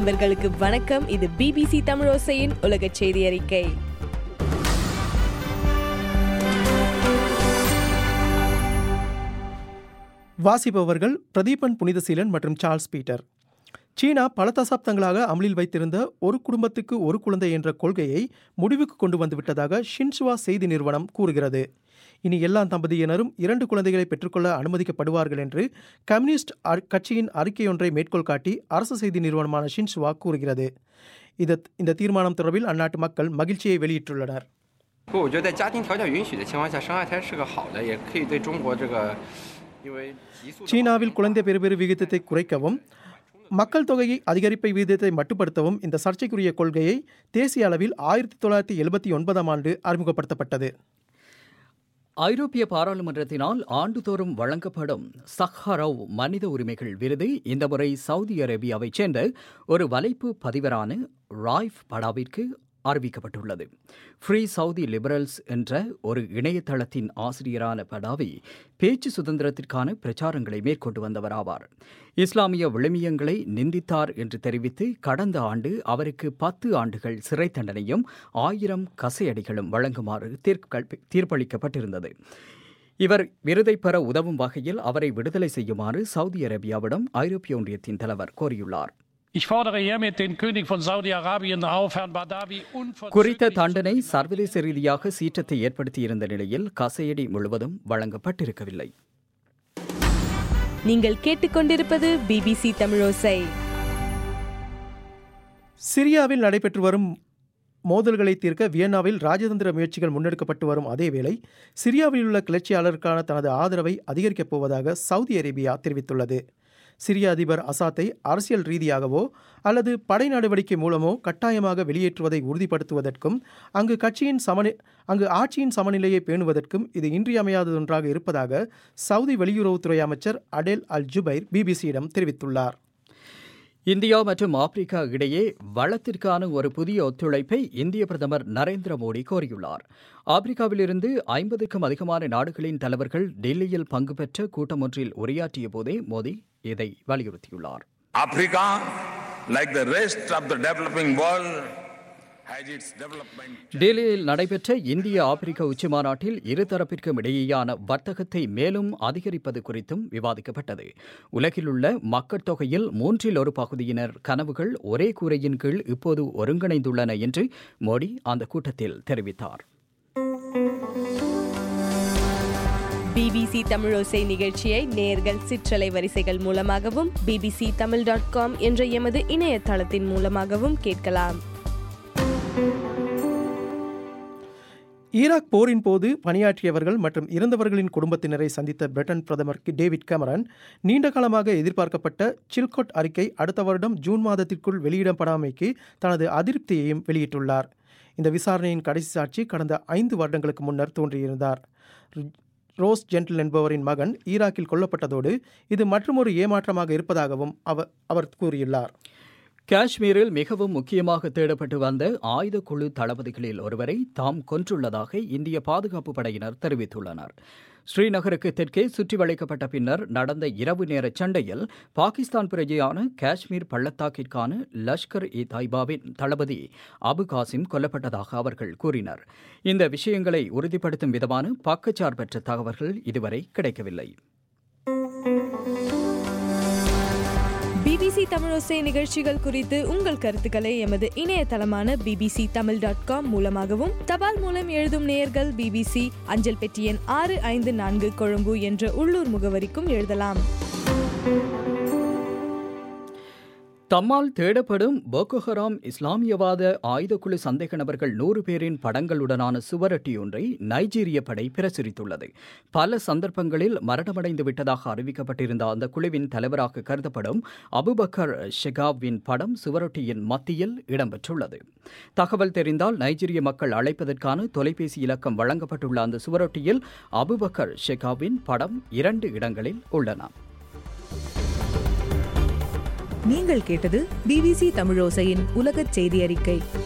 நண்பர்களுக்கு வணக்கம் இது பிபிசி தமிழோசையின் உலக செய்தி அறிக்கை வாசிப்பவர்கள் பிரதீபன் புனிதசீலன் மற்றும் சார்ல்ஸ் பீட்டர் சீனா பல தசாப்தங்களாக அமலில் வைத்திருந்த ஒரு குடும்பத்துக்கு ஒரு குழந்தை என்ற கொள்கையை முடிவுக்கு கொண்டு வந்துவிட்டதாக ஷின்சுவா செய்தி நிறுவனம் கூறுகிறது இனி எல்லா தம்பதியினரும் இரண்டு குழந்தைகளை பெற்றுக்கொள்ள அனுமதிக்கப்படுவார்கள் என்று கம்யூனிஸ்ட் அ- கட்சியின் அறிக்கையொன்றை மேற்கோள் காட்டி அரசு செய்தி நிறுவனமான ஷின்சுவா கூறுகிறது இது இந்த தீர்மானம் தொடர்பில் அந்நாட்டு மக்கள் மகிழ்ச்சியை வெளியிட்டுள்ளனர் 不，我觉得在家庭条件允许的情况下，生二胎是个好的，也可以对中国这个，因为急速地 சீனாவில் குழந்தை பெறுபேறு விகிதத்தை குறைக்கவும் மக்கள் தொகையை அதிகரிப்பை விகிதத்தை மட்டுப்படுத்தவும் இந்த சர்ச்சைக்குரிய கொள்கையை தேசிய அளவில் ஆயிரத்தி தொள்ளாயிரத்தி எழுபத்தி ஒன்பதாம் ஆண்டு அறிமுகப்படுத்தப்பட்டது ஐரோப்பிய பாராளுமன்றத்தினால் ஆண்டுதோறும் வழங்கப்படும் சஹ்ஹரவ் மனித உரிமைகள் விருது இந்த முறை சவுதி அரேபியாவைச் சேர்ந்த ஒரு வலைப்பு பதிவரான ராய்ஃப் படாவிற்கு அறிவிக்கப்பட்டுள்ளது ஃப்ரீ சவுதி லிபரல்ஸ் என்ற ஒரு இணையதளத்தின் ஆசிரியரான படாவி பேச்சு சுதந்திரத்திற்கான பிரச்சாரங்களை மேற்கொண்டு வந்தவராவார் இஸ்லாமிய விழுமியங்களை நிந்தித்தார் என்று தெரிவித்து கடந்த ஆண்டு அவருக்கு பத்து ஆண்டுகள் சிறை தண்டனையும் ஆயிரம் கசையடிகளும் வழங்குமாறு தீர்ப்பு- தீர்ப்பளிக்கப்பட்டிருந்தது இவர் விருதை பெற உதவும் வகையில் அவரை விடுதலை செய்யுமாறு சவுதி அரேபியாவிடம் ஐரோப்பிய ஒன்றியத்தின் தலைவர் கோரியுள்ளார் Ich fordere hiermit den König von Saudi-Arabien auf, Herrn Badawi குறித்த unverzüglich தண்டனை சர்வதேச ரீதியாக சீற்றத்தை ஏற்படுத்தியிருந்த நிலையில் கசையடி முழுவதும் வழங்கப்பட்டிருக்கவில்லை நீங்கள் கேட்டுக்கொண்டிருப்பது பிபிசி தமிழோசை சிரியாவில் நடைபெற்று வரும் மோதல்களை தீர்க்க வியன்னாவில் ராஜதந்திர முயற்சிகள் முன்னெடுக்கப்பட்டு வரும் அதேவேளை சிரியாவில் உள்ள கிளர்ச்சியாளருக்கான தனது ஆதரவை அதிகரிக்கப் போவதாக சவுதி அரேபியா தெரிவித்துள்ளது சிரிய அதிபர் அசாத்தை அரசியல் ரீதியாகவோ அல்லது படை நடவடிக்கை மூலமோ கட்டாயமாக வெளியேற்றுவதை உறுதிப்படுத்துவதற்கும் அங்கு கட்சியின் சமநி அங்கு ஆட்சியின் சமநிலையை பேணுவதற்கும் இது இன்றியமையாததொன்றாக இருப்பதாக சவுதி வெளியுறவுத்துறை அமைச்சர் அடேல் அல் ஜுபைர் பிபிசியிடம் தெரிவித்துள்ளார் இந்தியா மற்றும் ஆப்பிரிக்கா இடையே வளத்திற்கான ஒரு புதிய ஒத்துழைப்பை இந்திய பிரதமர் நரேந்திர மோடி கோரியுள்ளார் ஆப்பிரிக்காவிலிருந்து ஐம்பதுக்கும் அதிகமான நாடுகளின் தலைவர்கள் டெல்லியில் பங்கு பெற்ற கூட்டம் ஒன்றில் உரையாற்றிய போதே மோடி இதை வலியுறுத்தியுள்ளார் Africa, like the rest of the developing world, has its development. டெல்லியில் நடைபெற்ற இந்திய ஆப்பிரிக்க உச்சிமாநாட்டில் இருதரப்பிற்கும் இடையேயான வர்த்தகத்தை மேலும் அதிகரிப்பது குறித்தும் விவாதிக்கப்பட்டது உலகில் உள்ள மக்கள் தொகையில் மூன்றில் ஒரு பகுதியினர் கனவுகள் ஒரே கூரையின் கீழ் இப்போது ஒருங்கிணைந்துள்ளன என்று மோடி அந்த கூட்டத்தில் தெரிவித்தார் பிபிசி தமிழோசை நிகழ்ச்சியை நேர்கள் சிற்றலை வரிசைகள் மூலமாகவும் பிபிசி தமிழ் டாட் காம் என்ற எமது இணையதளத்தின் மூலமாகவும் கேட்கலாம் ஈராக் போரின் போது பணியாற்றியவர்கள் மற்றும் இறந்தவர்களின் குடும்பத்தினரை சந்தித்த பிரிட்டன் பிரதமர் டேவிட் கேமரன் நீண்ட காலமாக எதிர்பார்க்கப்பட்ட சில்கோட் அறிக்கை அடுத்த வருடம் ஜூன் மாதத்திற்குள் வெளியிடப்படாமைக்கு தனது அதிருப்தியையும் வெளியிட்டுள்ளார் இந்த விசாரணையின் கடைசி சாட்சி கடந்த ஐந்து வருடங்களுக்கு முன்னர் தோன்றியிருந்தார் ரோஸ் ஜென்டில் என்பவரின் மகன் ஈராக்கில் கொல்லப்பட்டதோடு இது மற்றுமொரு ஏமாற்றமாக இருப்பதாகவும் அவர் அவர் கூறியுள்ளார் காஷ்மீரில் மிகவும் முக்கியமாக தேடப்பட்டு வந்த ஆயுதக்குழு தளபதிகளில் ஒருவரை தாம் கொன்றுள்ளதாக இந்திய பாதுகாப்பு படையினர் தெரிவித்துள்ளனர் ஸ்ரீநகருக்கு தெற்கே சுற்றி வளைக்கப்பட்ட பின்னர் நடந்த இரவு நேர சண்டையில் பாகிஸ்தான் பிரஜையான காஷ்மீர் பள்ளத்தாக்கிற்கான லஷ்கர் இ தாய்பாவின் தளபதி அபு காசிம் கொல்லப்பட்டதாக அவர்கள் கூறினர் இந்த விஷயங்களை உறுதிப்படுத்தும் விதமான பக்கச்சார்பற்ற தகவல்கள் இதுவரை கிடைக்கவில்லை பிபிசி தமிழோசை நிகழ்ச்சிகள் குறித்து உங்கள் கருத்துக்களை எமது இணையதளமான பிபிசி தமிழ் டாட் காம் மூலமாகவும் தபால் மூலம் எழுதும் நேயர்கள் பிபிசி அஞ்சல் பெட்டி எண் ஆறு ஐந்து நான்கு கொழும்பு என்ற உள்ளூர் முகவரிக்கும் எழுதலாம் தம்மால் தேடப்படும் போகோஹராம் இஸ்லாமியவாத ஆயுதக்குழு சந்தேக நபர்கள் நூறு பேரின் படங்களுடனான சுவரொட்டி ஒன்றை நைஜீரிய படை பிரசுரித்துள்ளது பல சந்தர்ப்பங்களில் மரணமடைந்து விட்டதாக அறிவிக்கப்பட்டிருந்த அந்த குழுவின் தலைவராக கருதப்படும் அபுபக்கர் ஷெகாவின் படம் சுவரொட்டியின் மத்தியில் இடம்பெற்றுள்ளது தகவல் தெரிந்தால் நைஜீரிய மக்கள் அழைப்பதற்கான தொலைபேசி இலக்கம் வழங்கப்பட்டுள்ள அந்த சுவரொட்டியில் அபுபக்கர் ஷெகாவின் படம் இரண்டு இடங்களில் உள்ளன நீங்கள் கேட்டது பிபிசி தமிழோசையின் உலகச் செய்தி அறிக்கை